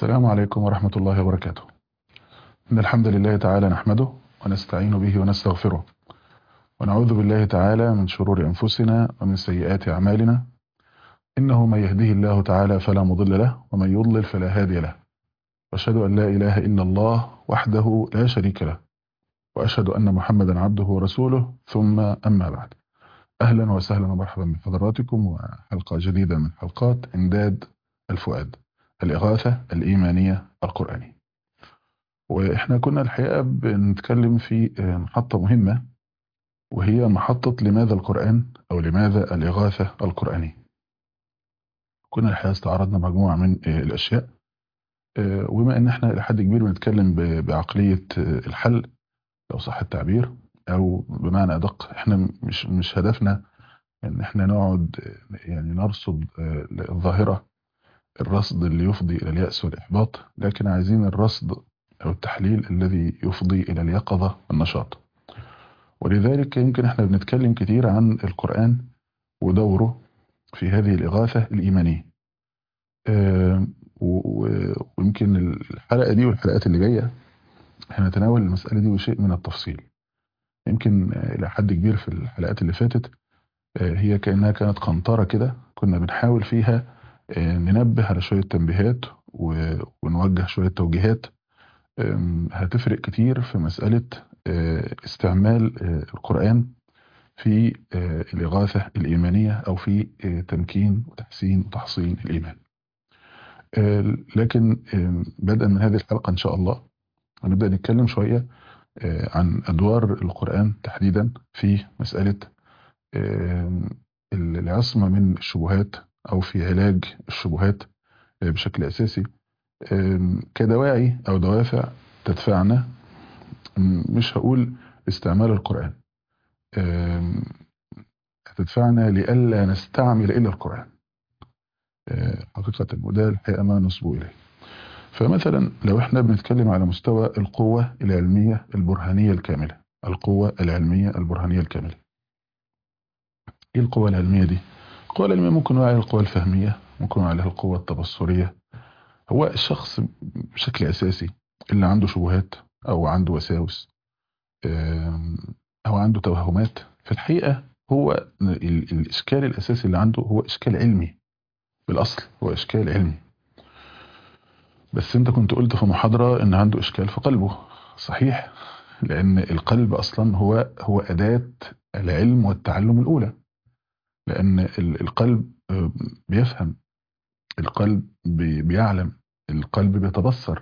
السلام عليكم ورحمة الله وبركاته إن الحمد لله تعالى نحمده ونستعين به ونستغفره ونعوذ بالله تعالى من شرور أنفسنا ومن سيئات أعمالنا إنه من يهده الله تعالى فلا مضل له ومن يضلل فلا هادي له وأشهد أن لا إله إلا الله وحده لا شريك له وأشهد أن محمدا عبده ورسوله ثم أما بعد أهلا وسهلا ومرحبا بحضراتكم وحلقة جديدة من حلقات إمداد الفؤاد الإغاثة الإيمانية القرآنية وإحنا كنا الحقيقة بنتكلم في محطة مهمة وهي محطة لماذا القرآن أو لماذا الإغاثة القرآنية كنا الحقيقة استعرضنا مجموعة من الأشياء وما إن إحنا لحد كبير بنتكلم بعقلية الحل لو صح التعبير أو بمعنى أدق إحنا مش مش هدفنا إن إحنا نقعد يعني نرصد الظاهرة الرصد اللي يفضي إلى اليأس والإحباط لكن عايزين الرصد أو التحليل الذي يفضي إلى اليقظة والنشاط ولذلك يمكن احنا بنتكلم كتير عن القرآن ودوره في هذه الإغاثة الإيمانية ويمكن الحلقة دي والحلقات اللي جاية هنتناول المسألة دي بشيء من التفصيل يمكن إلى حد كبير في الحلقات اللي فاتت هي كأنها كانت قنطرة كده كنا بنحاول فيها ننبه على شوية تنبيهات ونوجه شوية توجيهات هتفرق كتير في مسألة استعمال القرآن في الإغاثة الإيمانية أو في تمكين وتحسين وتحصين الإيمان لكن بدءا من هذه الحلقة إن شاء الله هنبدأ نتكلم شوية عن أدوار القرآن تحديدا في مسألة العصمة من الشبهات أو في علاج الشبهات بشكل أساسي كدواعي أو دوافع تدفعنا مش هقول استعمال القرآن هتدفعنا لئلا نستعمل إلا القرآن حقيقة وده الحقيقة ما نصبو إليه فمثلا لو احنا بنتكلم على مستوى القوة العلمية البرهانية الكاملة القوة العلمية البرهانية الكاملة ايه القوة العلمية دي القوة العلمية ممكن نقول عليها القوة الفهمية ممكن نقول عليها القوة التبصرية هو الشخص بشكل أساسي اللي عنده شبهات أو عنده وساوس أو عنده توهمات في الحقيقة هو الإشكال الأساسي اللي عنده هو إشكال علمي بالأصل هو إشكال علمي بس أنت كنت قلت في محاضرة إن عنده إشكال في قلبه صحيح لأن القلب أصلا هو هو أداة العلم والتعلم الأولى لأن القلب بيفهم القلب بيعلم القلب بيتبصر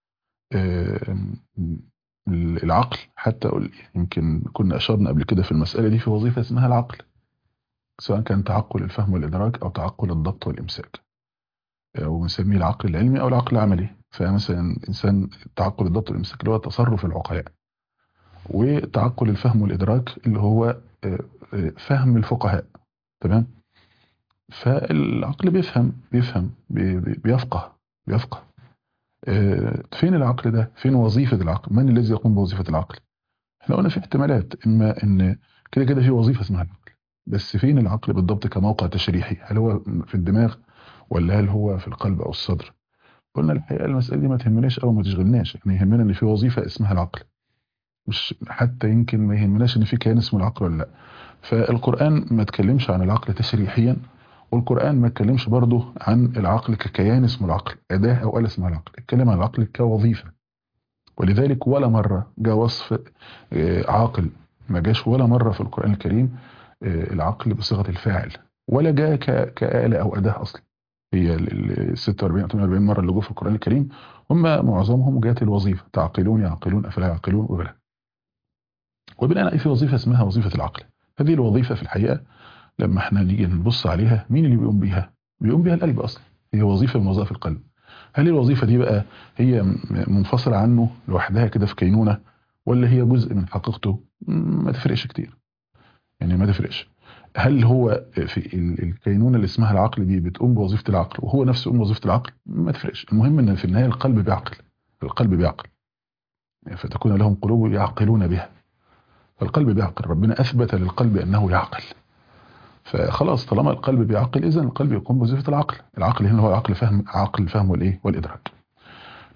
العقل حتى أقول يمكن كنا أشرنا قبل كده في المسألة دي في وظيفة اسمها العقل سواء كان تعقل الفهم والإدراك أو تعقل الضبط والإمساك وبنسميه العقل العلمي أو العقل العملي فمثلا إنسان تعقل الضبط والإمساك اللي هو تصرف العقلاء وتعقل الفهم والإدراك اللي هو فهم الفقهاء تمام فالعقل بيفهم بيفهم بيفقه بيفقه فين العقل ده فين وظيفة العقل من الذي يقوم بوظيفة العقل احنا قلنا في احتمالات اما ان كده كده في وظيفة اسمها العقل بس فين العقل بالضبط كموقع تشريحي هل هو في الدماغ ولا هل هو في القلب او الصدر قلنا الحقيقة المسألة دي ما تهمناش او ما تشغلناش احنا يهمنا ان في وظيفة اسمها العقل مش حتى يمكن ما يهمناش ان في كيان اسمه العقل ولا لا فالقرآن ما تكلمش عن العقل تشريحيا والقرآن ما تكلمش برضه عن العقل ككيان اسمه العقل أداة أو آلة اسمها العقل اتكلم عن العقل كوظيفة ولذلك ولا مرة جاء وصف عاقل ما جاش ولا مرة في القرآن الكريم العقل بصيغة الفاعل ولا جاء كآلة أو أداة أصلا هي ال 46 أو 48 مرة اللي جوا في القرآن الكريم هم معظمهم جاءت الوظيفة تعقلون يعقلون أفلا يعقلون وبلا وبناء في وظيفة اسمها وظيفة العقل هذه الوظيفة في الحقيقة لما احنا نيجي نبص عليها مين اللي بيقوم بيها بيقوم بيها القلب اصلا هي وظيفة من وظائف القلب هل الوظيفة دي بقى هي منفصلة عنه لوحدها كده في كينونة ولا هي جزء من حقيقته ما تفرقش كتير يعني ما تفرقش هل هو في الكينونة اللي اسمها العقل دي بتقوم بوظيفة العقل وهو نفسه يقوم بوظيفة العقل ما تفرقش المهم ان في النهاية القلب بيعقل القلب بيعقل فتكون لهم قلوب يعقلون بها فالقلب بيعقل ربنا أثبت للقلب أنه يعقل فخلاص طالما القلب بيعقل إذا القلب يقوم بوظيفة العقل العقل هنا هو عقل فهم عقل الفهم والإيه والإدراك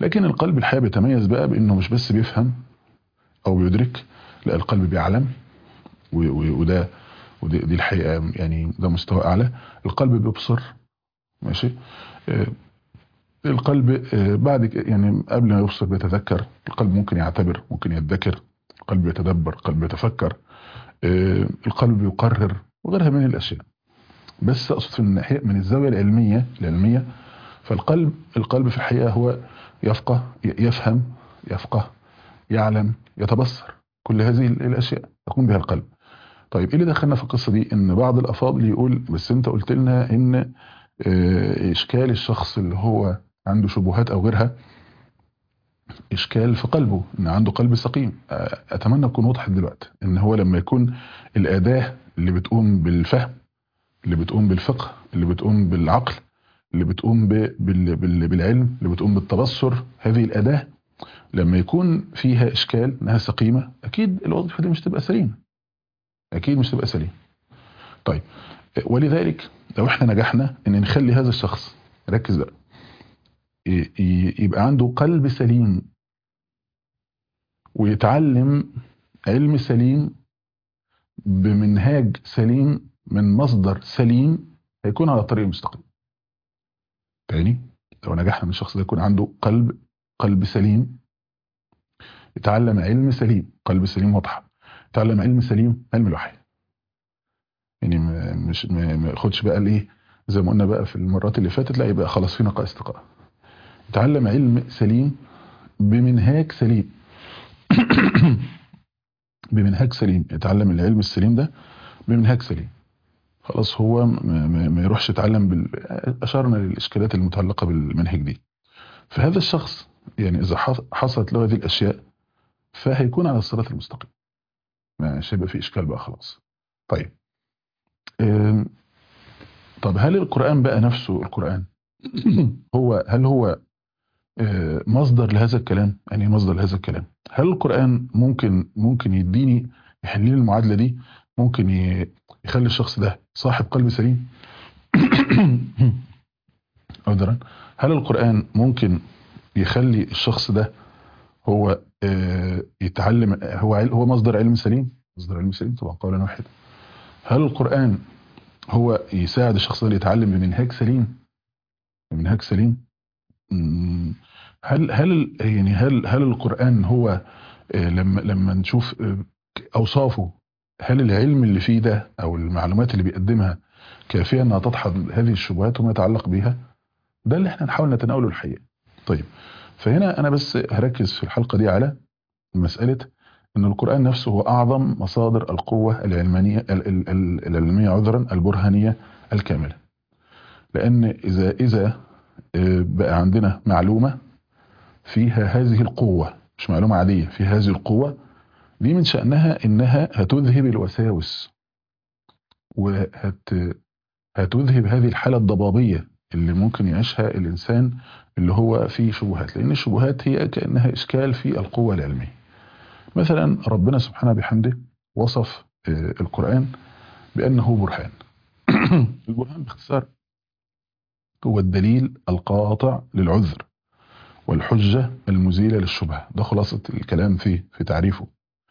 لكن القلب الحقيقه بيتميز بقى بانه مش بس بيفهم او بيدرك لا القلب بيعلم و- و- وده ودي دي الحقيقه يعني ده مستوى اعلى القلب بيبصر ماشي آه، القلب آه، بعد ك- يعني قبل ما يبصر بيتذكر القلب ممكن يعتبر ممكن يتذكر القلب يتدبر القلب يتفكر آه، القلب يقرر وغيرها من الاشياء بس اقصد في الناحيه من الزاويه العلميه العلميه فالقلب القلب في الحقيقه هو يفقه ي- يفهم يفقه يعلم يتبصر كل هذه ال- الاشياء يقوم بها القلب طيب ايه اللي دخلنا في القصه دي ان بعض الافاضل يقول بس انت قلت لنا ان آه، اشكال الشخص اللي هو عنده شبهات او غيرها اشكال في قلبه ان عنده قلب سقيم آه، اتمنى تكون وضحت دلوقتي ان هو لما يكون الاداه اللي بتقوم بالفهم اللي بتقوم بالفقه اللي بتقوم بالعقل اللي بتقوم ب- بال- بال- بالعلم اللي بتقوم بالتبصر هذه الاداه لما يكون فيها اشكال انها سقيمه اكيد الوظيفه دي مش تبقى سليمه اكيد مش تبقى سليمه طيب ولذلك لو احنا نجحنا ان نخلي هذا الشخص ركز بقى ي- ي- يبقى عنده قلب سليم ويتعلم علم سليم بمنهاج سليم من مصدر سليم هيكون على الطريق المستقيم تاني لو نجحنا ان الشخص ده يكون عنده قلب قلب سليم يتعلم علم سليم قلب سليم واضحه يتعلم علم سليم علم الوحي يعني ما- مش ما ما ياخدش بقى الايه زي ما قلنا بقى في المرات اللي فاتت لا يبقى خلاص في نقاء استقاء يتعلم علم سليم بمنهاج سليم بمنهاج سليم يتعلم العلم السليم ده بمنهاج سليم خلاص هو ما, ما, ما يروحش يتعلم بال... اشرنا للاشكالات المتعلقه بالمنهج دي فهذا الشخص يعني اذا حص- حصلت له هذه الاشياء فهيكون على الصراط المستقيم مش هيبقى في اشكال بقى خلاص طيب أم، طب هل القران بقى نفسه القران هو هل هو آه، مصدر لهذا الكلام يعني إيه مصدر لهذا الكلام هل القرآن ممكن ممكن يديني يحل لي المعادلة دي ممكن ي- يخلي الشخص ده صاحب قلب سليم عذرا هل القرآن ممكن يخلي الشخص ده هو آه، يتعلم هو عل- هو مصدر علم سليم مصدر علم سليم طبعا قولا واحدا هل القرآن هو يساعد الشخص ده يتعلم بمنهاج سليم بمنهاج سليم مم. هل هل يعني هل هل القرآن هو آه، لما لما نشوف آه، أوصافه هل العلم اللي فيه ده أو المعلومات اللي بيقدمها كافية إنها تدحض هذه الشبهات وما يتعلق بيها؟ ده اللي احنا نحاول نتناوله الحقيقة. طيب فهنا أنا بس هركز في الحلقة دي على مسألة إن القرآن نفسه هو أعظم مصادر القوة العلمانية ال- ال- ال- العلمية عذرا البرهانية الكاملة. لأن إذا إذا آه، بقى عندنا معلومة فيها هذه القوة مش معلومة عادية فيها هذه القوة دي من شأنها إنها هتذهب الوساوس وهت هتذهب هذه الحالة الضبابية اللي ممكن يعيشها الإنسان اللي هو فيه شبهات لأن الشبهات هي كأنها إشكال في القوة العلمية مثلا ربنا سبحانه بحمده وصف آه، القرآن بأنه برهان البرهان باختصار هو الدليل القاطع للعذر والحجة المزيلة للشبهة ده خلاصة الكلام فيه في تعريفه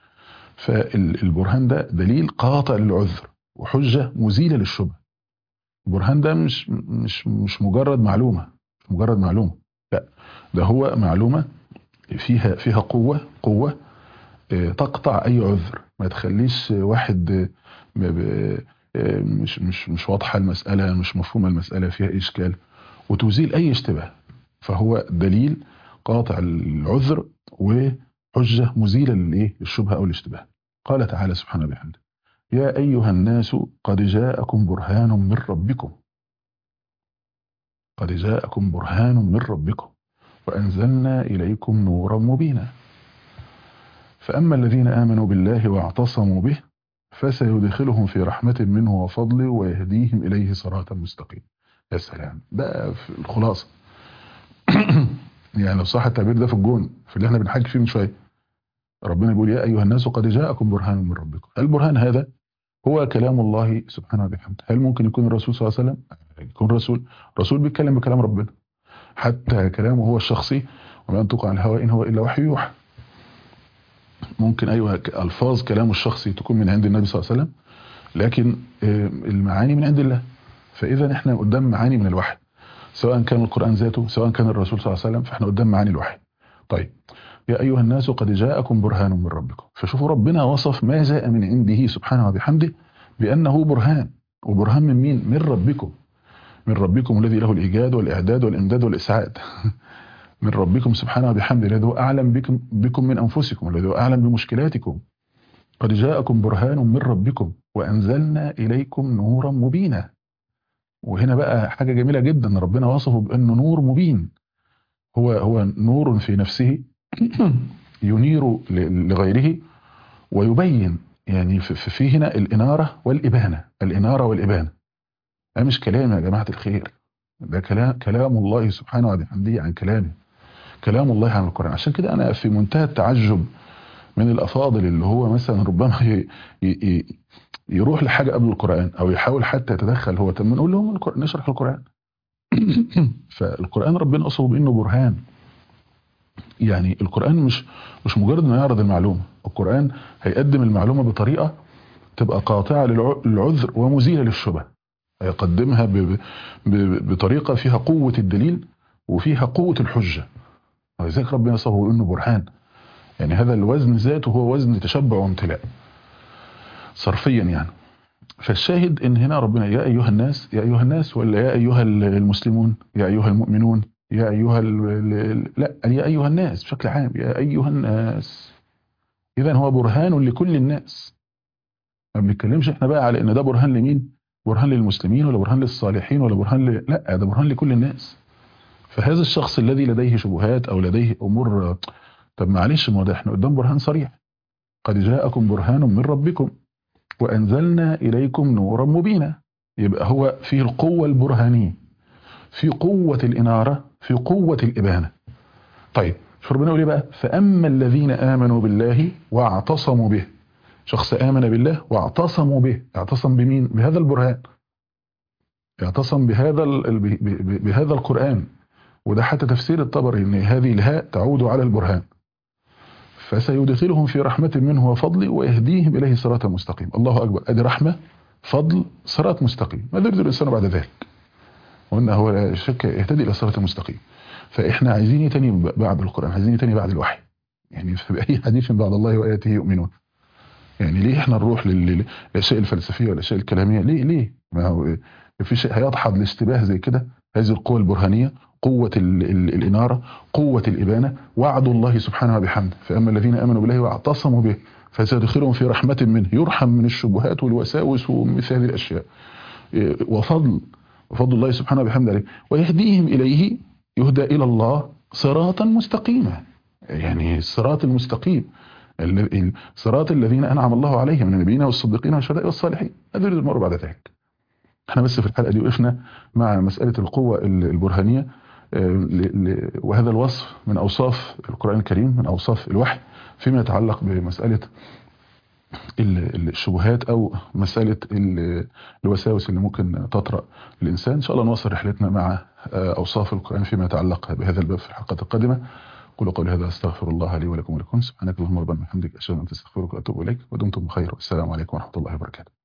فالبرهان ده دليل قاطع للعذر وحجة مزيلة للشبهة البرهان ده مش مش مش مجرد معلومة مش مجرد معلومة لا ده هو معلومة فيها فيها قوة قوة آه، تقطع أي عذر ما تخليش واحد آه، ب- ب- آه، مش مش مش واضحة المسألة مش مفهومة المسألة فيها إشكال وتزيل أي اشتباه فهو دليل قاطع العذر وحجة مزيلة للإيه للشبهة أو الاشتباه قال تعالى سبحانه وبحمده يا أيها الناس قد جاءكم برهان من ربكم قد جاءكم برهان من ربكم وأنزلنا إليكم نورا مبينا فأما الذين آمنوا بالله واعتصموا به فسيدخلهم في رحمة منه وفضل ويهديهم إليه صراطا مستقيم يا سلام ده في الخلاصة يعني لو صح التعبير ده في الجون في اللي احنا بنحكي فيه من شويه ربنا بيقول يا ايها الناس قد جاءكم برهان من ربكم البرهان هذا هو كلام الله سبحانه وبحمده هل ممكن يكون الرسول صلى الله عليه وسلم يكون رسول رسول بيتكلم بكلام ربنا حتى كلامه هو الشخصي وما ينطق عن الهوى إن هو إلا وحي يوحى ممكن أيوة ألفاظ كلامه الشخصي تكون من عند النبي صلى الله عليه وسلم لكن المعاني من عند الله فإذا احنا قدام معاني من الوحي سواء كان القرآن ذاته سواء كان الرسول صلى الله عليه وسلم فاحنا قدام معاني الوحي طيب يا أيها الناس قد جاءكم برهان من ربكم فشوفوا ربنا وصف ما جاء من عنده سبحانه وبحمده بأنه برهان وبرهان من مين؟ من ربكم من ربكم الذي له الإيجاد والإعداد والإمداد والإسعاد من ربكم سبحانه وبحمده الذي هو أعلم بكم, بكم من أنفسكم الذي هو أعلم بمشكلاتكم قد جاءكم برهان من ربكم وأنزلنا إليكم نورا مبينا وهنا بقى حاجة جميلة جدا ربنا وصفه بأنه نور مبين هو هو نور في نفسه ينير لغيره ويبين يعني في هنا الإنارة والإبانة الإنارة والإبانة ده مش كلام يا جماعة الخير ده كلام كلام الله سبحانه وبحمده عن كلامه كلام الله عن القرآن عشان كده أنا في منتهى التعجب من الأفاضل اللي هو مثلا ربما يروح لحاجة قبل القرآن أو يحاول حتى يتدخل هو طب نقول لهم نشرح القرآن فالقرآن ربنا أصبه بأنه برهان يعني القرآن مش مش مجرد انه يعرض المعلومة القرآن هيقدم المعلومة بطريقة تبقى قاطعة للعذر ومزيلة للشبه هيقدمها بطريقة فيها قوة الدليل وفيها قوة الحجة ولذلك ربنا صفه بأنه برهان يعني هذا الوزن ذاته هو وزن تشبع وامتلاء صرفيا يعني فالشاهد ان هنا ربنا يا ايها الناس يا ايها الناس ولا يا ايها المسلمون يا ايها المؤمنون يا ايها ال لا يا ايها الناس بشكل عام يا ايها الناس اذا هو برهان لكل الناس ما بنتكلمش احنا بقى على ان ده برهان لمين برهان للمسلمين ولا برهان للصالحين ولا برهان ل... لا ده برهان لكل الناس فهذا الشخص الذي لديه شبهات او لديه امور طب معلش ما ده احنا قدام برهان صريح قد جاءكم برهان من ربكم وأنزلنا إليكم نورا مبينا يبقى هو فيه القوة البرهانية في قوة الإنارة في قوة الإبانة طيب شو ربنا يقول ايه بقى فأما الذين آمنوا بالله واعتصموا به شخص آمن بالله واعتصموا به اعتصم بمين بهذا البرهان اعتصم بهذا بهذا القرآن وده حتى تفسير الطبري ان هذه الهاء تعود على البرهان فسيدخلهم في رحمة منه وفضل ويهديهم إليه صراطا مستقيم الله أكبر أدي رحمة فضل صراط مستقيم ماذا يريد الإنسان بعد ذلك وأنه هو لا شك يهتدي إلى صراط مستقيم فإحنا عايزين تاني بعد القرآن عايزين تاني بعد الوحي يعني في أي حديث بعد الله وآياته يؤمنون يعني ليه احنا نروح للأشياء الفلسفية والأشياء الكلامية ليه ليه ما هو في شيء هيضحض الاشتباه زي كده هذه القوة البرهانية قوة ال ال الإنارة قوة الإبانة وعد الله سبحانه وبحمده فأما الذين آمنوا بالله واعتصموا به فسيدخلهم في رحمة منه يرحم من الشبهات والوساوس ومثل هذه الأشياء وفضل وفضل الله سبحانه وبحمده عليه ويهديهم إليه يهدى إلى الله صراطا مستقيما يعني الصراط المستقيم صراط الذين أنعم الله عليهم من النبيين والصديقين والشهداء والصالحين هذا يريد المرء بعد ذلك احنا بس في الحلقة دي وقفنا مع مسألة القوة البرهانية وهذا الوصف من أوصاف القرآن الكريم من أوصاف الوحي فيما يتعلق بمسألة الشبهات أو مسألة الوساوس اللي ممكن تطرأ الإنسان إن شاء الله نواصل رحلتنا مع أوصاف القرآن فيما يتعلق بهذا الباب في الحلقات القادمة قولوا قولي هذا أستغفر الله لي ولكم ولكم سبحانك اللهم ربنا وبحمدك أشهد أن لا إله إلا أنت أستغفرك وأتوب إليك ودمتم بخير والسلام عليكم ورحمة الله وبركاته